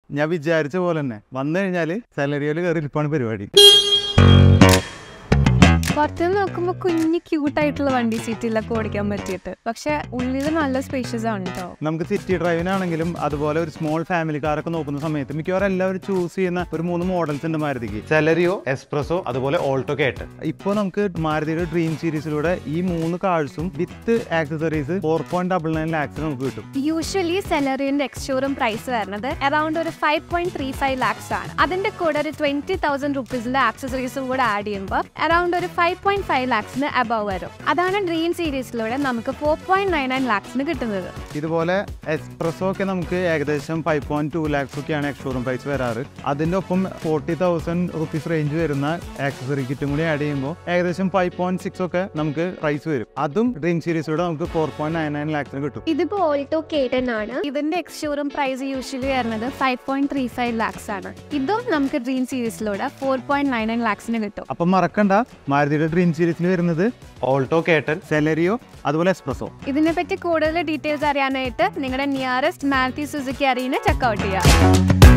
ഞാൻ വിചാരിച്ച പോലെ തന്നെ വന്നു കഴിഞ്ഞാൽ സാലറിയിൽ കയറി ഇരിപ്പാണ് പരിപാടി പുറത്തുനിന്ന് നോക്കുമ്പോൾ കുഞ്ഞ് ക്യൂട്ടായിട്ടുള്ള വണ്ടി സീറ്റിലൊക്കെ ഓടിക്കാൻ പറ്റിയിട്ട് പക്ഷെ ഉള്ളിൽ നല്ല സ്പേഷ്യസ് ആണ് കേട്ടോ നമുക്ക് സിറ്റി ഡ്രൈവിനാണെങ്കിലും അതുപോലെ ഒരു സ്മോൾ ഫാമിലി കാറൊക്കെ നോക്കുന്ന സമയത്ത് മിക്കവാറും എല്ലാവരും ചൂസ് ചെയ്യുന്ന ഒരു മൂന്ന് മോഡൽസ് ഉണ്ട് മാരുതിക്ക് സെലറിയോ എക്സ്പ്രസോ അതുപോലെ ഓൾട്ടോ കേട്ട് ഇപ്പോൾ നമുക്ക് മാരുതിയുടെ ഡ്രീം സീരീസിലൂടെ ഈ മൂന്ന് കാഴ്സും with accessories four point double nine lakhs നമുക്ക് കിട്ടും യൂഷ്വലി സെലറിന്റെ എക്സ്ഷോറും പ്രൈസ് വരുന്നത് അറൌണ്ട് ഒരു five point three five lakhs ആണ് അതിന്റെ കൂടെ ഒരു ട്വന്റി തൗസൻഡ് റുപ്പീസിന്റെ ആക്സസറീസും കൂടെ ആഡ് ചെയ്യുമ്പോൾ അറൌണ്ട് ഒരു ഫൈവ് പോയിന്റ് ഫൈവ് ലാക്സിന് അബവ് വരും അതാണ് ഡ്രീം സീരീസിലൂടെ നമുക്ക് ഫോർ പോയിന്റ് നയൻ നയൻ ലാക്സിന് കിട്ടുന്നത് ഇതുപോലെ എക്സ്പ്രസോ ഒക്കെ നമുക്ക് ഏകദേശം ഫൈവ് പോയിന്റ് ടു ലാക്സ് ഒക്കെയാണ് എക്സ്ഷോറൂം പ്രൈസ് വരാറ് അതിന്റെ ഒപ്പം ഫോർട്ടി തൗസൻഡ് റുപ്പീസ് റേഞ്ച് വരുന്ന ആക്സസറി കിറ്റും കൂടി ആഡ് ചെയ്യുമ്പോൾ ഏകദേശം ഫൈവ് പോയിന്റ് സിക്സ് ഒക്കെ നമുക്ക് പ്രൈസ് വരും അതും ഡ്രീം സീരീസിലൂടെ നമുക്ക് ഫോർ പോയിന്റ് നയൻ നയൻ ലാക്സിന് കിട്ടും ഇതിപ്പോ ഓൾട്ടോ കേട്ടൻ ആണ് ഇതിന്റെ എക്സ്ഷോറൂം പ്രൈസ് യൂഷ്വലി വരുന്നത് five point three five lakhs ആണ് ഇതും നമുക്ക് ഡ്രീം സീരീസിലൂടെ ഫോർ പോയിന്റ് നയൻ നയൻ ലാക്സിന് കിട്ടും അപ്പം മറക്കണ്ട മാരുതിയുടെ ഡ്രീം സീരീസിൽ വരുന്നത് ഓൾട്ടോ കേട്ടൻ സെലറിയോ അതുപോലെ എക്സ്പ്രസോ ഇതിനെപ്പറ്റി കൂടുതൽ ഡീറ്റെയിൽസ് അറിയാനായിട്ട് നിങ്ങളുടെ നിയറസ്റ്റ് മാരുതി സുസുക്കി അറീനെ ചെക്കൗട്ട് ചെയ്യുക